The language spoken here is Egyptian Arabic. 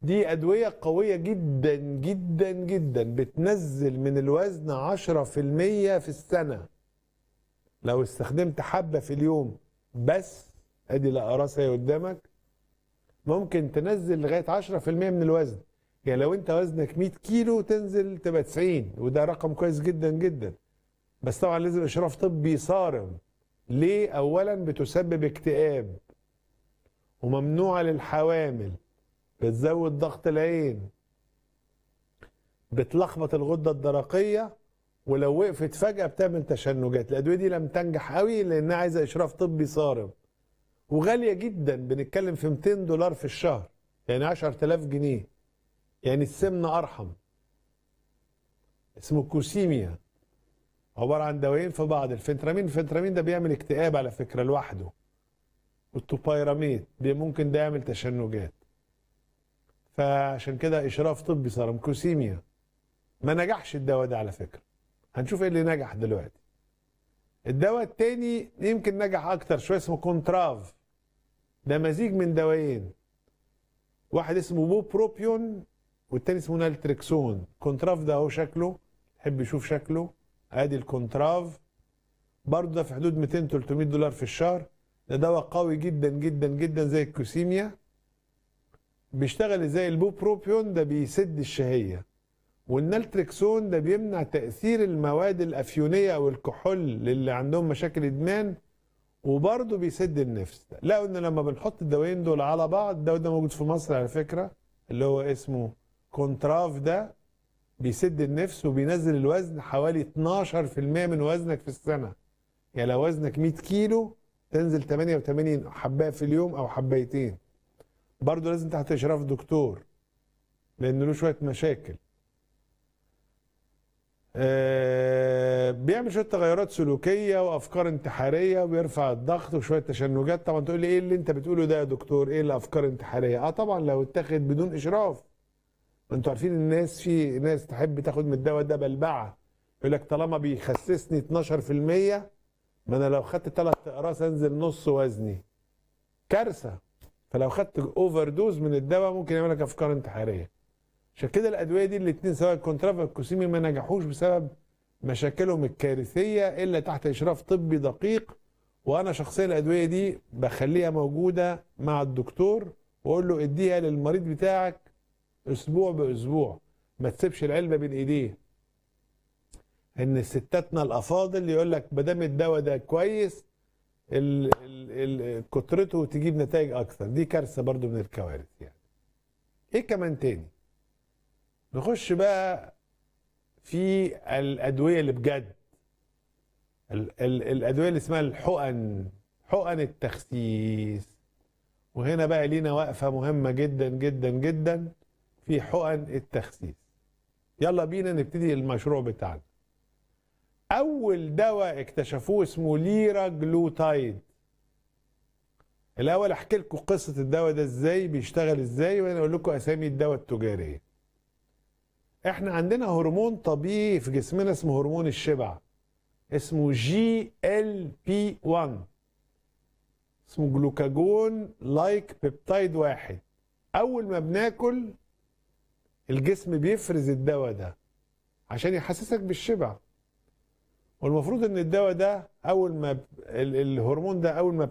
دي أدوية قوية جدا جدا جدا بتنزل من الوزن 10% في السنة لو استخدمت حبة في اليوم بس ادي الأقراص هي قدامك ممكن تنزل لغاية 10% من الوزن يعني لو انت وزنك 100 كيلو تنزل تبقى 90 وده رقم كويس جدا جدا بس طبعا لازم اشراف طبي صارم ليه اولا بتسبب اكتئاب وممنوعة للحوامل بتزود ضغط العين بتلخبط الغدة الدرقية ولو وقفت فجأة بتعمل تشنجات الأدوية دي لم تنجح قوي لأنها عايزة إشراف طبي صارم وغالية جدا بنتكلم في 200 دولار في الشهر يعني 10000 جنيه يعني السمنة أرحم اسمه كوسيميا عبارة عن دوايين في بعض الفنترامين الفنترامين ده بيعمل اكتئاب على فكرة لوحده والتوبايراميد ممكن ده يعمل تشنجات فعشان كده اشراف طبي صار كوسيميا ما نجحش الدواء ده على فكره هنشوف ايه اللي نجح دلوقتي الدواء التاني يمكن نجح اكتر شويه اسمه كونتراف ده مزيج من دوايين واحد اسمه بوبروبيون والتاني اسمه نالتريكسون كونتراف ده اهو شكله تحب يشوف شكله ادي الكونتراف برضه ده في حدود 200 300 دولار في الشهر ده دواء قوي جدا جدا جدا زي الكوسيميا بيشتغل زي البوبروبيون ده بيسد الشهيه والنالتريكسون ده بيمنع تاثير المواد الافيونيه او الكحول للي عندهم مشاكل ادمان وبرضه بيسد النفس لقوا ان لما بنحط الدوايين دول على بعض الدواء ده موجود في مصر على فكره اللي هو اسمه كونتراف ده بيسد النفس وبينزل الوزن حوالي 12% من وزنك في السنه يعني لو وزنك 100 كيلو تنزل 88 حبايه في اليوم او حبايتين برضه لازم تحت اشراف دكتور لان له شويه مشاكل آه بيعمل شويه تغيرات سلوكيه وافكار انتحاريه وبيرفع الضغط وشويه تشنجات طبعا تقول لي ايه اللي انت بتقوله ده يا دكتور ايه الافكار الانتحاريه اه طبعا لو اتاخد بدون اشراف انتوا عارفين الناس في ناس تحب تاخد من الدواء ده بلبعه يقول لك طالما بيخسسني 12% ما انا لو خدت ثلاث اقراص انزل نص وزني كارثه فلو خدت اوفر دوز من الدواء ممكن يعمل لك افكار انتحاريه عشان كده الادويه دي الاثنين سواء الكونتراف والكوسيمي ما نجحوش بسبب مشاكلهم الكارثيه الا تحت اشراف طبي دقيق وانا شخصيا الادويه دي بخليها موجوده مع الدكتور واقول له اديها للمريض بتاعك اسبوع باسبوع ما تسيبش العلبه بين ايديه ان ستاتنا الافاضل يقول لك ما دام الدواء ده كويس ال ال ال كترته تجيب نتائج اكثر دي كارثه برضو من الكوارث يعني ايه كمان تاني نخش بقى في الادويه اللي بجد ال ال الادويه اللي اسمها الحقن حقن التخسيس وهنا بقى لينا وقفه مهمه جدا جدا جدا في حقن التخسيس يلا بينا نبتدي المشروع بتاعنا اول دواء اكتشفوه اسمه ليرا جلوتايد الاول احكي لكم قصه الدواء ده ازاي بيشتغل ازاي وانا اقول لكم اسامي الدواء التجاريه احنا عندنا هرمون طبيعي في جسمنا اسمه هرمون الشبع اسمه جي ال بي 1 اسمه جلوكاجون لايك بيبتايد واحد اول ما بناكل الجسم بيفرز الدواء ده عشان يحسسك بالشبع والمفروض ان الدواء ده اول ما الهرمون ده اول ما